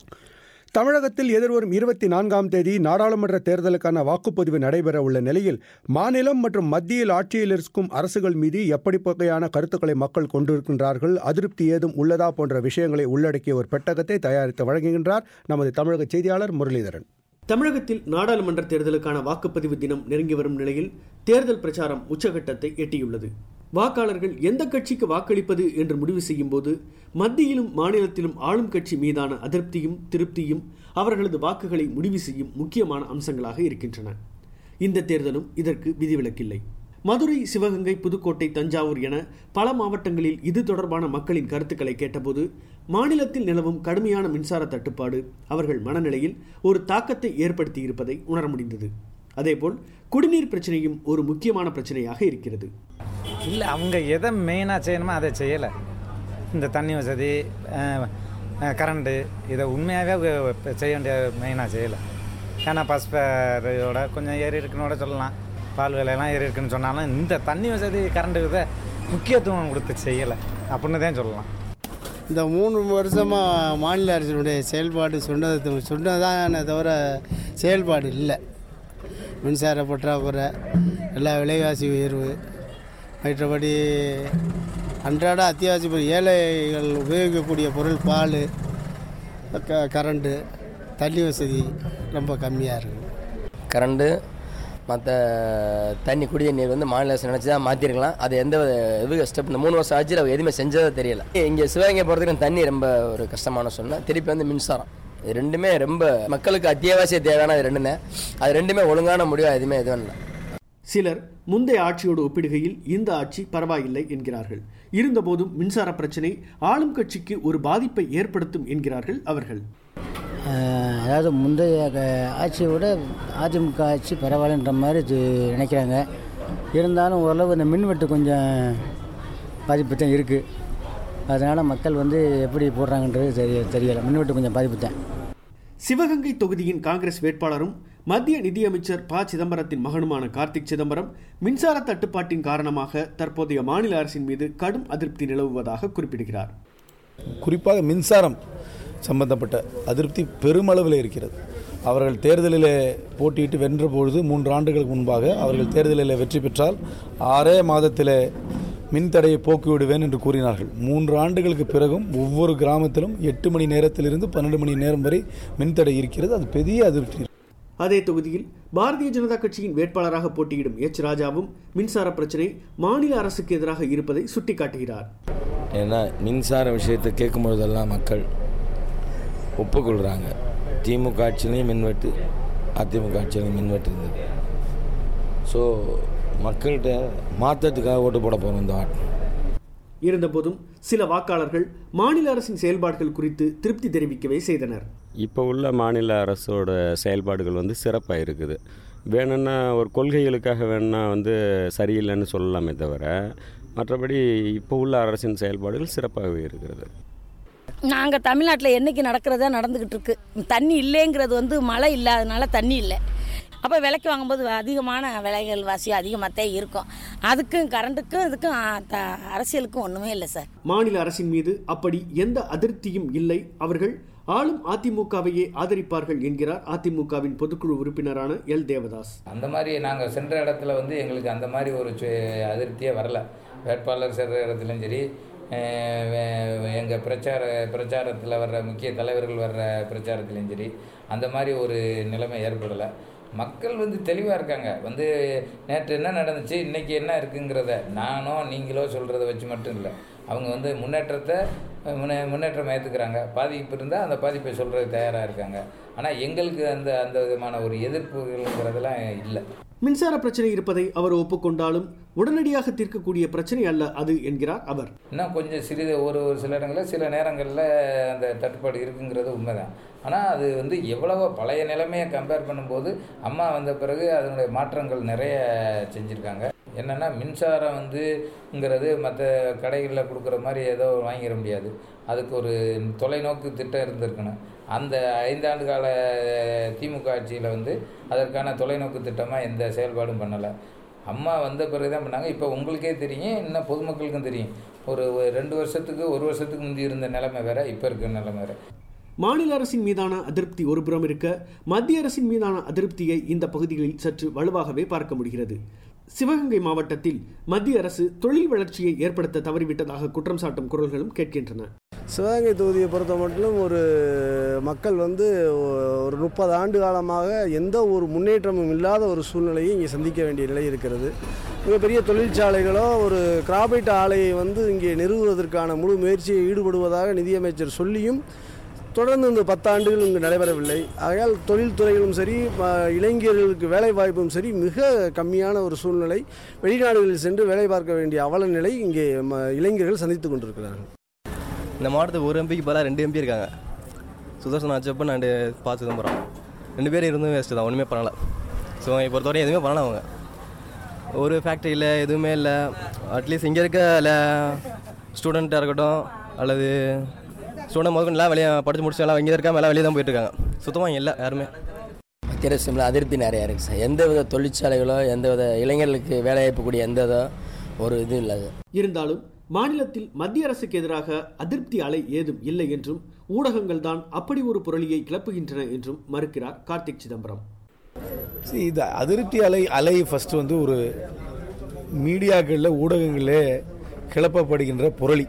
தமிழகத்தில் எதிர்வரும் இருபத்தி நான்காம் தேதி நாடாளுமன்ற தேர்தலுக்கான வாக்குப்பதிவு நடைபெற உள்ள நிலையில் மாநிலம் மற்றும் மத்தியில் ஆட்சியில் இருக்கும் அரசுகள் மீது எப்படி வகையான கருத்துக்களை மக்கள் கொண்டிருக்கின்றார்கள் அதிருப்தி ஏதும் உள்ளதா போன்ற விஷயங்களை உள்ளடக்கிய ஒரு பெட்டகத்தை தயாரித்து வழங்குகின்றார் நமது தமிழக செய்தியாளர் முரளிதரன்
தமிழகத்தில் நாடாளுமன்ற தேர்தலுக்கான வாக்குப்பதிவு தினம் நெருங்கி வரும் நிலையில் தேர்தல் பிரச்சாரம் உச்சகட்டத்தை எட்டியுள்ளது வாக்காளர்கள் எந்த கட்சிக்கு வாக்களிப்பது என்று முடிவு செய்யும் போது மத்தியிலும் மாநிலத்திலும் ஆளும் கட்சி மீதான அதிருப்தியும் திருப்தியும் அவர்களது வாக்குகளை முடிவு செய்யும் முக்கியமான அம்சங்களாக இருக்கின்றன இந்த தேர்தலும் இதற்கு விதிவிலக்கில்லை மதுரை சிவகங்கை புதுக்கோட்டை தஞ்சாவூர் என பல மாவட்டங்களில் இது தொடர்பான மக்களின் கருத்துக்களை கேட்டபோது மாநிலத்தில் நிலவும் கடுமையான மின்சார தட்டுப்பாடு அவர்கள் மனநிலையில் ஒரு தாக்கத்தை ஏற்படுத்தி இருப்பதை உணர முடிந்தது அதேபோல் குடிநீர் பிரச்சனையும் ஒரு முக்கியமான பிரச்சனையாக இருக்கிறது
இல்லை அவங்க எதை மெயினாக செய்யணுமோ அதை செய்யலை இந்த தண்ணி வசதி கரண்ட்டு இதை உண்மையாகவே செய்ய வேண்டிய மெயினாக செய்யலை ஏன்னா பஸ்பரோட கொஞ்சம் ஏறி இருக்குன்னு கூட சொல்லலாம் பால் விலையெல்லாம் ஏறி இருக்குன்னு சொன்னாலும் இந்த தண்ணி வசதி கரண்ட்டு இதை முக்கியத்துவம் கொடுத்து செய்யலை அப்படின்னு தான் சொல்லலாம்
இந்த மூணு வருஷமாக மாநில அரசினுடைய செயல்பாடு சொன்னது சொன்னதானே தவிர செயல்பாடு இல்லை மின்சார பற்றாக்குறை எல்லா விலைவாசி உயர்வு மற்றபடி அன்றாட அத்தியாவசிய பொருள் ஏழைகள் உபயோகிக்கக்கூடிய பொருள் பால் க கரண்ட்டு தண்ணி வசதி ரொம்ப கம்மியாக இருக்குது
கரண்ட்டு மற்ற தண்ணி குடி நீர் வந்து மாநில அரசு நினச்சி தான் மாற்றிருக்கலாம் அது எந்த இது ஸ்டெப் இந்த மூணு வருஷம் ஆச்சு அவர் எதுவுமே செஞ்சதே தெரியல இங்கே சிவகங்கை போகிறதுக்கு தண்ணி ரொம்ப ஒரு கஷ்டமான சொன்னால் திருப்பி வந்து மின்சாரம் இது ரெண்டுமே ரொம்ப மக்களுக்கு அத்தியாவசிய தேவையான அது ரெண்டுமே அது ரெண்டுமே ஒழுங்கான முடிவு எதுவுமே எதுவும் இல்லை
சிலர் முந்தைய ஆட்சியோடு ஒப்பிடுகையில் இந்த ஆட்சி பரவாயில்லை என்கிறார்கள் இருந்தபோதும் மின்சார பிரச்சனை ஆளும் கட்சிக்கு ஒரு பாதிப்பை ஏற்படுத்தும் என்கிறார்கள் அவர்கள்
அதாவது முந்தைய ஆட்சியை விட அதிமுக ஆட்சி பரவாயில்லன்ற மாதிரி நினைக்கிறாங்க இருந்தாலும் ஓரளவு இந்த மின்வெட்டு கொஞ்சம் பாதிப்பு தான் இருக்குது அதனால் மக்கள் வந்து எப்படி போடுறாங்கன்றது தெரிய தெரியலை மின்வெட்டு கொஞ்சம் பாதிப்பு தான்
சிவகங்கை தொகுதியின் காங்கிரஸ் வேட்பாளரும் மத்திய நிதியமைச்சர் ப சிதம்பரத்தின் மகனுமான கார்த்திக் சிதம்பரம் மின்சார தட்டுப்பாட்டின் காரணமாக தற்போதைய மாநில அரசின் மீது கடும் அதிருப்தி நிலவுவதாக குறிப்பிடுகிறார்
குறிப்பாக மின்சாரம் சம்பந்தப்பட்ட அதிருப்தி பெருமளவில் இருக்கிறது அவர்கள் தேர்தலில் போட்டியிட்டு வென்ற பொழுது மூன்று ஆண்டுகளுக்கு முன்பாக அவர்கள் தேர்தலில் வெற்றி பெற்றால் ஆறே மாதத்தில் மின்தடையை போக்கிவிடுவேன் என்று கூறினார்கள் மூன்று ஆண்டுகளுக்கு பிறகும் ஒவ்வொரு கிராமத்திலும் எட்டு மணி நேரத்திலிருந்து பன்னெண்டு மணி நேரம் வரை மின்தடை இருக்கிறது அது பெரிய அதிருப்தி
அதே தொகுதியில் பாரதிய ஜனதா கட்சியின் வேட்பாளராக போட்டியிடும் எச் ராஜாவும் மின்சார பிரச்சனை மாநில அரசுக்கு எதிராக இருப்பதை சுட்டிக்காட்டுகிறார்
ஏன்னா மின்சார விஷயத்தை கேட்கும் பொழுதெல்லாம் மக்கள் ஒப்புக்கொள்கிறாங்க திமுக ஆட்சியிலையும் மின்வெட்டு அதிமுக ஆட்சியிலையும் மின்வெட்டு இருந்தது ஸோ மக்கள்கிட்ட மாற்றத்துக்காக ஓட்டு போட போகிறோம் இந்த வாட்டு
இருந்தபோதும் சில வாக்காளர்கள் மாநில அரசின் செயல்பாடுகள் குறித்து திருப்தி தெரிவிக்கவே செய்தனர்
இப்போ உள்ள மாநில அரசோட செயல்பாடுகள் வந்து சிறப்பாக இருக்குது வேணும்னா ஒரு கொள்கைகளுக்காக வேணும்னா வந்து சரியில்லைன்னு சொல்லலாமே தவிர மற்றபடி இப்போ உள்ள அரசின் செயல்பாடுகள் சிறப்பாகவே இருக்கிறது
நாங்கள் தமிழ்நாட்டில் என்றைக்கு நடக்கிறதா நடந்துக்கிட்டு இருக்கு தண்ணி இல்லைங்கிறது வந்து மழை இல்லாதனால தண்ணி இல்லை அப்போ விலைக்கு வாங்கும்போது அதிகமான விலைகள் வாசி அதிகமாக தான் இருக்கும் அதுக்கும் கரண்ட்டுக்கும் இதுக்கும் அரசியலுக்கும் ஒன்றுமே இல்லை சார்
மாநில அரசின் மீது அப்படி எந்த அதிருப்தியும் இல்லை அவர்கள் ஆளும் அதிமுகவையே ஆதரிப்பார்கள் என்கிறார் அதிமுகவின் பொதுக்குழு உறுப்பினரான எல் தேவதாஸ்
அந்த மாதிரி நாங்கள் சென்ற இடத்துல வந்து எங்களுக்கு அந்த மாதிரி ஒரு அதிருப்தியே வரல வேட்பாளர் சென்ற இடத்துலையும் சரி எங்கள் பிரச்சார பிரச்சாரத்தில் வர்ற முக்கிய தலைவர்கள் வர்ற பிரச்சாரத்துலேயும் சரி அந்த மாதிரி ஒரு நிலைமை ஏற்படலை மக்கள் வந்து தெளிவாக இருக்காங்க வந்து நேற்று என்ன நடந்துச்சு இன்றைக்கி என்ன இருக்குங்கிறத நானோ நீங்களோ சொல்கிறத வச்சு மட்டும் இல்லை அவங்க வந்து முன்னேற்றத்தை முன்னே முன்னேற்றம் ஏற்றுக்கிறாங்க பாதிப்பு இருந்தால் அந்த பாதிப்பை சொல்கிறது தயாராக இருக்காங்க ஆனால் எங்களுக்கு அந்த அந்த விதமான ஒரு எதிர்ப்புகள்ங்கிறதெல்லாம் இல்லை
மின்சார பிரச்சனை இருப்பதை அவர் ஒப்புக்கொண்டாலும் உடனடியாக தீர்க்கக்கூடிய பிரச்சனை அல்ல அது என்கிறார் அவர்
இன்னும் கொஞ்சம் சிறிது ஒரு ஒரு சில இடங்களில் சில நேரங்களில் அந்த தட்டுப்பாடு இருக்குங்கிறது உண்மைதான் ஆனால் அது வந்து எவ்வளவோ பழைய நிலைமையை கம்பேர் பண்ணும்போது அம்மா வந்த பிறகு அதனுடைய மாற்றங்கள் நிறைய செஞ்சுருக்காங்க என்னென்னா மின்சாரம் வந்துங்கிறது மற்ற கடைகளில் கொடுக்குற மாதிரி ஏதோ வாங்கிட முடியாது அதுக்கு ஒரு தொலைநோக்கு திட்டம் இருந்திருக்கணும் அந்த ஐந்தாண்டு கால திமுக ஆட்சியில் வந்து அதற்கான தொலைநோக்கு திட்டமாக எந்த செயல்பாடும் பண்ணலை அம்மா வந்த பிறகு தான் பண்ணாங்க இப்போ உங்களுக்கே தெரியும் இன்னும் பொதுமக்களுக்கும் தெரியும் ஒரு ரெண்டு வருஷத்துக்கு ஒரு வருஷத்துக்கு முந்தி இருந்த நிலைமை வேற இப்போ இருக்கிற நிலைமை வேற
மாநில அரசின் மீதான அதிருப்தி ஒருபுறம் இருக்க மத்திய அரசின் மீதான அதிருப்தியை இந்த பகுதிகளில் சற்று வலுவாகவே பார்க்க முடிகிறது சிவகங்கை மாவட்டத்தில் மத்திய அரசு தொழில் வளர்ச்சியை ஏற்படுத்த தவறிவிட்டதாக குற்றம் சாட்டும் குரல்களும் கேட்கின்றன
சிவகங்கை தொகுதியை பொறுத்த மட்டும் ஒரு மக்கள் வந்து ஒரு முப்பது ஆண்டு காலமாக எந்த ஒரு முன்னேற்றமும் இல்லாத ஒரு சூழ்நிலையை இங்கே சந்திக்க வேண்டிய நிலை இருக்கிறது மிகப்பெரிய தொழிற்சாலைகளோ ஒரு கிராபைட் ஆலையை வந்து இங்கே நிறுவுவதற்கான முழு முயற்சியை ஈடுபடுவதாக நிதியமைச்சர் சொல்லியும் தொடர்ந்து இந்த பத்தாண்டுகள் இங்கு நடைபெறவில்லை ஆகையால் தொழில்துறைகளும் சரி ம- இளைஞர்களுக்கு வேலை வாய்ப்பும் சரி மிக கம்மியான ஒரு சூழ்நிலை வெளிநாடுகளில் சென்று வேலை பார்க்க வேண்டிய அவல நிலை இங்கே ம- இளைஞர்கள் சந்தித்துக் கொண்டிருக்கிறார்கள்
இந்த மாவட்டத்துக்கு ஒரு எம்பிக்கு பதிலாக ரெண்டு எம்பி இருக்காங்க சுதர்சன் அச்சப்பன் அண்டு பா சிதம்பரம் ரெண்டு பேரும் இருந்தும் வேஸ்ட்டு தான் ஒன்றுமே பண்ணலை ஸோ பொறுத்தவரை எதுவுமே பண்ணல அவங்க ஒரு ஃபேக்ட்ரியில் எதுவுமே இல்லை அட்லீஸ்ட் இங்கே இருக்க இல்லை ஸ்டூடெண்ட்டாக இருக்கட்டும் அல்லது ஸ்டூடெண்ட் முதல்ல எல்லாம் வெளியே படித்து முடிச்சு எல்லாம் இங்கே இருக்காம எல்லாம் வெளியே தான் போயிட்டு இருக்காங்க சுத்தமாக இல்லை யாருமே
மத்திய அரசுல அதிருப்தி நிறையா இருக்குது சார் எந்த வித தொழிற்சாலைகளோ எந்த வித இளைஞர்களுக்கு வேலைவாய்ப்பு கூடிய எந்த இதோ ஒரு இது இல்லை
இருந்தாலும் மாநிலத்தில் மத்திய அரசுக்கு எதிராக அதிருப்தி அலை ஏதும் இல்லை என்றும் ஊடகங்கள் தான் அப்படி ஒரு புரளியை கிளப்புகின்றன என்றும் மறுக்கிறார் கார்த்திக் சிதம்பரம்
See, இந்த அதிருப்தி அலை அலை ஃபஸ்ட்டு வந்து ஒரு மீடியாக்களில் ஊடகங்களிலே கிளப்பப்படுகின்ற புரளி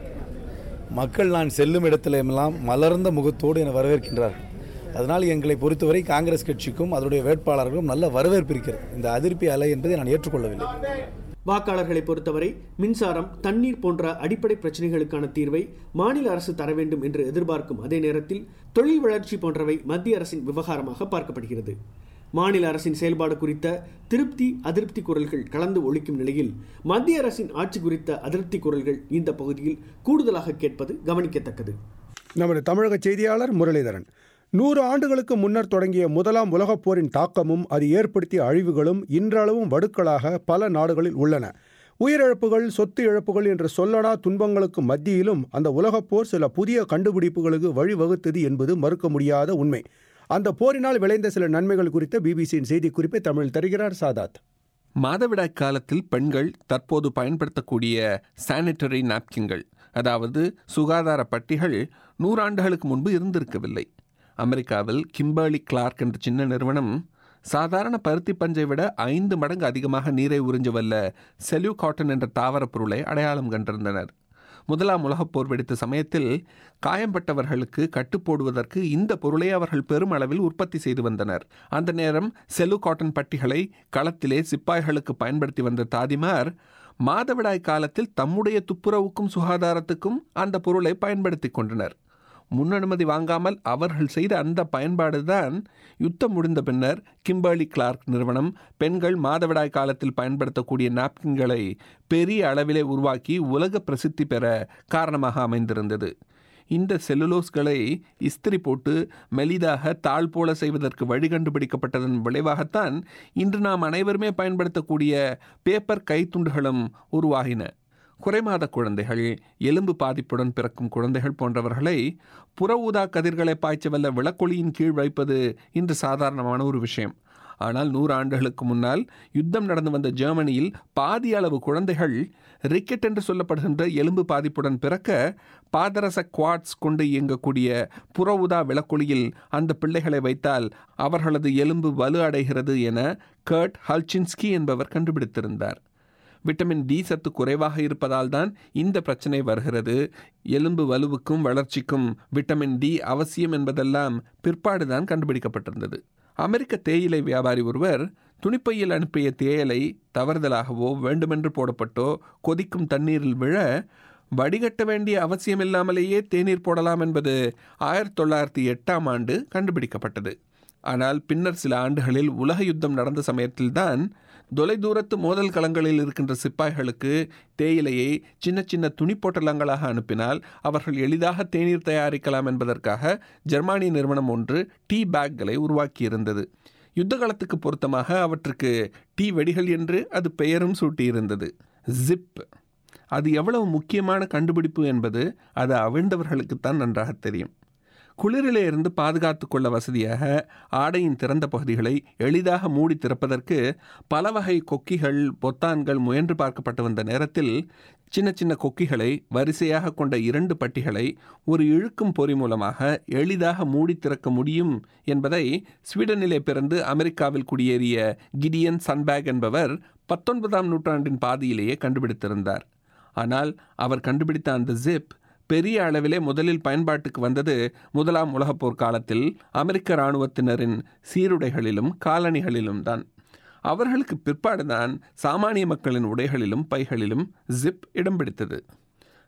மக்கள் நான் செல்லும் இடத்துல எல்லாம் மலர்ந்த முகத்தோடு என வரவேற்கின்றார்கள் அதனால் எங்களை பொறுத்தவரை காங்கிரஸ் கட்சிக்கும் அதனுடைய வேட்பாளர்களும் நல்ல வரவேற்பு இருக்கிறது இந்த அதிருப்தி அலை என்பதை நான் ஏற்றுக்கொள்ளவில்லை
வாக்காளர்களை பொறுத்தவரை மின்சாரம் தண்ணீர் போன்ற அடிப்படை பிரச்சனைகளுக்கான தீர்வை மாநில அரசு தர வேண்டும் என்று எதிர்பார்க்கும் அதே நேரத்தில் தொழில் வளர்ச்சி போன்றவை மத்திய அரசின் விவகாரமாக பார்க்கப்படுகிறது மாநில அரசின் செயல்பாடு குறித்த திருப்தி அதிருப்தி குரல்கள் கலந்து ஒழிக்கும் நிலையில் மத்திய அரசின் ஆட்சி குறித்த அதிருப்தி குரல்கள் இந்த பகுதியில் கூடுதலாக கேட்பது கவனிக்கத்தக்கது
நமது தமிழக செய்தியாளர் முரளிதரன் நூறு ஆண்டுகளுக்கு முன்னர் தொடங்கிய முதலாம் உலகப் போரின் தாக்கமும் அது ஏற்படுத்திய அழிவுகளும் இன்றளவும் வடுக்களாக பல நாடுகளில் உள்ளன உயிரிழப்புகள் சொத்து இழப்புகள் என்ற சொல்லனா துன்பங்களுக்கு மத்தியிலும் அந்த உலகப் போர் சில புதிய கண்டுபிடிப்புகளுக்கு வழிவகுத்தது என்பது மறுக்க முடியாத உண்மை அந்த போரினால் விளைந்த சில நன்மைகள் குறித்த பிபிசியின் செய்திக்குறிப்பை தமிழில் தருகிறார் சாதாத்
மாதவிடாய் காலத்தில் பெண்கள் தற்போது பயன்படுத்தக்கூடிய சானிட்டரி நாப்கின்கள் அதாவது சுகாதார பட்டிகள் நூறாண்டுகளுக்கு முன்பு இருந்திருக்கவில்லை அமெரிக்காவில் கிம்பர்லி கிளார்க் என்ற சின்ன நிறுவனம் சாதாரண பருத்தி பஞ்சை விட ஐந்து மடங்கு அதிகமாக நீரை உறிஞ்ச வல்ல செல்யூ காட்டன் என்ற தாவரப் பொருளை அடையாளம் கண்டிருந்தனர் முதலாம் உலகப் போர் வெடித்த சமயத்தில் காயம்பட்டவர்களுக்கு கட்டுப்போடுவதற்கு இந்த பொருளை அவர்கள் பெருமளவில் உற்பத்தி செய்து வந்தனர் அந்த நேரம் செல்லு காட்டன் பட்டிகளை களத்திலே சிப்பாய்களுக்கு பயன்படுத்தி வந்த தாதிமார் மாதவிடாய் காலத்தில் தம்முடைய துப்புரவுக்கும் சுகாதாரத்துக்கும் அந்த பொருளை பயன்படுத்தி கொண்டனர் முன்னனுமதி வாங்காமல் அவர்கள் செய்த அந்த பயன்பாடுதான் யுத்தம் முடிந்த பின்னர் கிம்பர்லி கிளார்க் நிறுவனம் பெண்கள் மாதவிடாய் காலத்தில் பயன்படுத்தக்கூடிய நாப்கின்களை பெரிய அளவிலே உருவாக்கி உலக பிரசித்தி பெற காரணமாக அமைந்திருந்தது இந்த செல்லுலோஸ்களை இஸ்திரி போட்டு மெலிதாக தாழ் போல செய்வதற்கு வழி கண்டுபிடிக்கப்பட்டதன் விளைவாகத்தான் இன்று நாம் அனைவருமே பயன்படுத்தக்கூடிய பேப்பர் கைத்துண்டுகளும் உருவாகின குறைமாத குழந்தைகள் எலும்பு பாதிப்புடன் பிறக்கும் குழந்தைகள் போன்றவர்களை புற ஊதா கதிர்களை பாய்ச்ச வல்ல விளக்கொளியின் கீழ் வைப்பது இன்று சாதாரணமான ஒரு விஷயம் ஆனால் நூறு ஆண்டுகளுக்கு முன்னால் யுத்தம் நடந்து வந்த ஜெர்மனியில் பாதி அளவு குழந்தைகள் ரிக்கெட் என்று சொல்லப்படுகின்ற எலும்பு பாதிப்புடன் பிறக்க பாதரச குவாட்ஸ் கொண்டு இயங்கக்கூடிய புற ஊதா விளக்கொளியில் அந்த பிள்ளைகளை வைத்தால் அவர்களது எலும்பு வலு அடைகிறது என கர்ட் ஹல்சின்ஸ்கி என்பவர் கண்டுபிடித்திருந்தார் விட்டமின் டி சத்து குறைவாக இருப்பதால் தான் இந்த பிரச்சனை வருகிறது எலும்பு வலுவுக்கும் வளர்ச்சிக்கும் விட்டமின் டி அவசியம் என்பதெல்லாம் பிற்பாடுதான் கண்டுபிடிக்கப்பட்டிருந்தது அமெரிக்க தேயிலை வியாபாரி ஒருவர் துணிப்பையில் அனுப்பிய தேயிலை தவறுதலாகவோ வேண்டுமென்று போடப்பட்டோ கொதிக்கும் தண்ணீரில் விழ வடிகட்ட வேண்டிய அவசியமில்லாமலேயே தேநீர் போடலாம் என்பது ஆயிரத்தி தொள்ளாயிரத்தி எட்டாம் ஆண்டு கண்டுபிடிக்கப்பட்டது ஆனால் பின்னர் சில ஆண்டுகளில் உலக யுத்தம் நடந்த சமயத்தில்தான் தொலைதூரத்து மோதல் களங்களில் இருக்கின்ற சிப்பாய்களுக்கு தேயிலையை சின்ன சின்ன துணி பொட்டலங்களாக அனுப்பினால் அவர்கள் எளிதாக தேநீர் தயாரிக்கலாம் என்பதற்காக ஜெர்மானிய நிறுவனம் ஒன்று டீ பேக்களை உருவாக்கியிருந்தது யுத்த காலத்துக்கு பொருத்தமாக அவற்றுக்கு டீ வெடிகள் என்று அது பெயரும் சூட்டியிருந்தது ஜிப் அது எவ்வளவு முக்கியமான கண்டுபிடிப்பு என்பது அது அவிழ்ந்தவர்களுக்குத்தான் நன்றாக தெரியும் குளிரிலே இருந்து பாதுகாத்து கொள்ள வசதியாக ஆடையின் திறந்த பகுதிகளை எளிதாக மூடி திறப்பதற்கு பல வகை கொக்கிகள் பொத்தான்கள் முயன்று பார்க்கப்பட்டு வந்த நேரத்தில் சின்ன சின்ன கொக்கிகளை வரிசையாக கொண்ட இரண்டு பட்டிகளை ஒரு இழுக்கும் பொறி மூலமாக எளிதாக மூடி திறக்க முடியும் என்பதை ஸ்வீடனிலே பிறந்து அமெரிக்காவில் குடியேறிய கிடியன் சன்பேக் என்பவர் பத்தொன்பதாம் நூற்றாண்டின் பாதியிலேயே கண்டுபிடித்திருந்தார் ஆனால் அவர் கண்டுபிடித்த அந்த ஜிப் பெரிய அளவிலே முதலில் பயன்பாட்டுக்கு வந்தது முதலாம் உலகப் போர் காலத்தில் அமெரிக்க இராணுவத்தினரின் சீருடைகளிலும் காலணிகளிலும் தான் அவர்களுக்கு பிற்பாடுதான் சாமானிய மக்களின் உடைகளிலும் பைகளிலும் ஜிப் இடம் பிடித்தது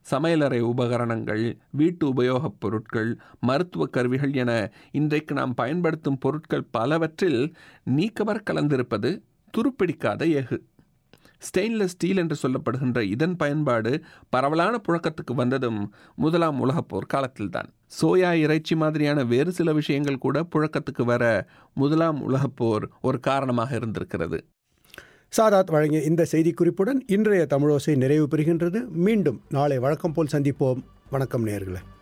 சமையலறை உபகரணங்கள் வீட்டு உபயோகப் பொருட்கள் மருத்துவ கருவிகள் என இன்றைக்கு நாம் பயன்படுத்தும் பொருட்கள் பலவற்றில் நீக்கவர் கலந்திருப்பது துருப்பிடிக்காத எஃகு ஸ்டெயின்லெஸ் ஸ்டீல் என்று சொல்லப்படுகின்ற இதன் பயன்பாடு பரவலான புழக்கத்துக்கு வந்ததும் முதலாம் உலகப் போர் காலத்தில்தான் சோயா இறைச்சி மாதிரியான வேறு சில விஷயங்கள் கூட புழக்கத்துக்கு வர முதலாம் உலகப் போர் ஒரு காரணமாக இருந்திருக்கிறது
சாதாத் வழங்கிய இந்த செய்திக்குறிப்புடன் இன்றைய தமிழோசை நிறைவு பெறுகின்றது மீண்டும் நாளை வழக்கம் போல் சந்திப்போம் வணக்கம் நேர்களே